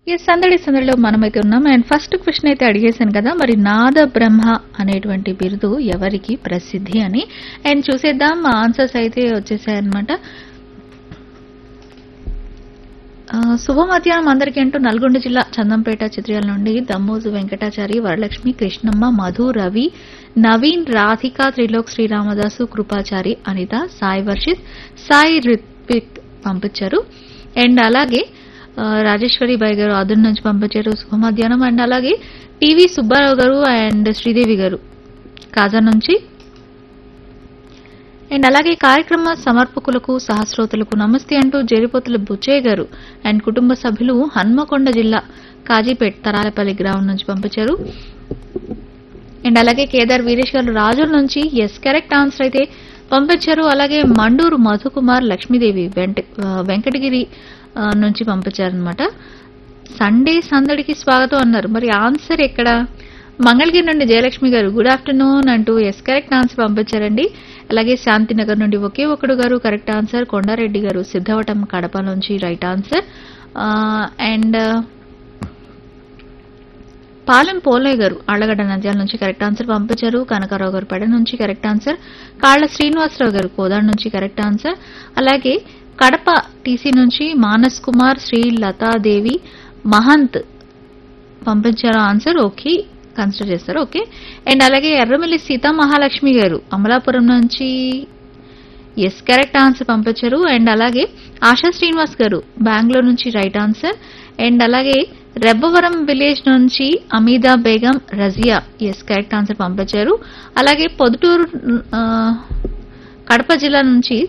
yes సందడి సందడిలో మనమైతే ఉన్నాం అండ్ ఫస్ట్ క్వశ్చన్ అయితే అడిగేశాను కదా మరి నాద బ్రహ్మ అనేటువంటి బిరుదు ఎవరికి ప్రసిద్ధి అని అండ్ చూసేద్దాం ఆన్సర్స్ అయితే వచ్చేసాయన్నమాట ఆ, శుభ మధ్యాహ్నం అందరికీ అంటూ నల్గొండ జిల్లా చందంపేట చిత్రాల నుండి దమ్మోజు వెంకటాచారి వరలక్ష్మి కృష్ణమ్మ మధు రవి నవీన్ రాధిక త్రిలోక్ శ్రీరామదాసు కృపాచారి అనిత సాయి వర్షిత్ సాయి రిత్విక్ పంపించారు అండ్ అలాగే ఆ, రాజేశ్వరి బాయ్ గారు ఆదుర్ నుంచి పంపించారు శుభ మధ్యాహ్నం అండ్ అలాగే పివి సుబ్బారావు గారు అండ్ శ్రీదేవి గారు కాజా నుంచి అండ్ అలాగే కార్యక్రమ సమర్పకులకు సహస్రోతులకు నమస్తే అంటూ జేరిపోతుల బుచ్చయ్య గారు అండ్ కుటుంబ సభ్యులు హన్మకొండ జిల్లా కాజీపేట్ తరాలపల్లి గ్రామం నుంచి పంపించారు అండ్ అలాగే కేదార్ వీరేష్ గారు రాజుల నుంచి ఎస్ కరెక్ట్ ఆన్సర్ అయితే పంపించారు అలాగే మండూరు మధుకుమార్ లక్ష్మీదేవి వెంట ఆ, వెంకటగిరి ఆ, నుంచి పంపించారనమాట సండే సందడికి స్వాగతం అన్నారు మరి ఆన్సర్ ఎక్కడ మంగళగిరి నుండి జయలక్ష్మి గారు గుడ్ ఆఫ్టర్నూన్ అంటూ ఎస్ కరెక్ట్ ఆన్సర్ పంపించారండి అలాగే శాంతినగర్ నుండి ఒకే ఒకడు గారు కరెక్ట్ ఆన్సర్ కొండారెడ్డి గారు సిద్ధవటం కడప నుంచి right answer and Palem Polaiah garu Allagadda Nandyal నుంచి కరెక్ట్ ఆన్సర్ పంపించారు కనకారావు గారు పెడ నుంచి కరెక్ట్ ఆన్సర్ కాళ్ళ శ్రీనివాసరావు గారు కోదాడు నుంచి కరెక్ట్ ఆన్సర్ అలాగే కడప టీసీ నుంచి మానస్ కుమార్ శ్రీ లతాదేవి మహంత్ పంపించారు ఆన్సర్ ఓకే కన్సిడర్ చేస్తారు ఓకే అండ్ అలాగే ఎర్రమల్లి సీతా మహాలక్ష్మి గారు అమలాపురం నుంచి ఎస్ కరెక్ట్ ఆన్సర్ పంపించారు అండ్ అలాగే ఆశా శ్రీనివాస్ గారు బెంగళూరు నుంచి రైట్ ఆన్సర్ అండ్ అలాగే రెబ్బవరం విలేజ్ నుంచి Ameeda Begum Razia yes correct answer పంపించారు అలాగే పొదుటూరు ఆ, కడప జిల్లా నుంచి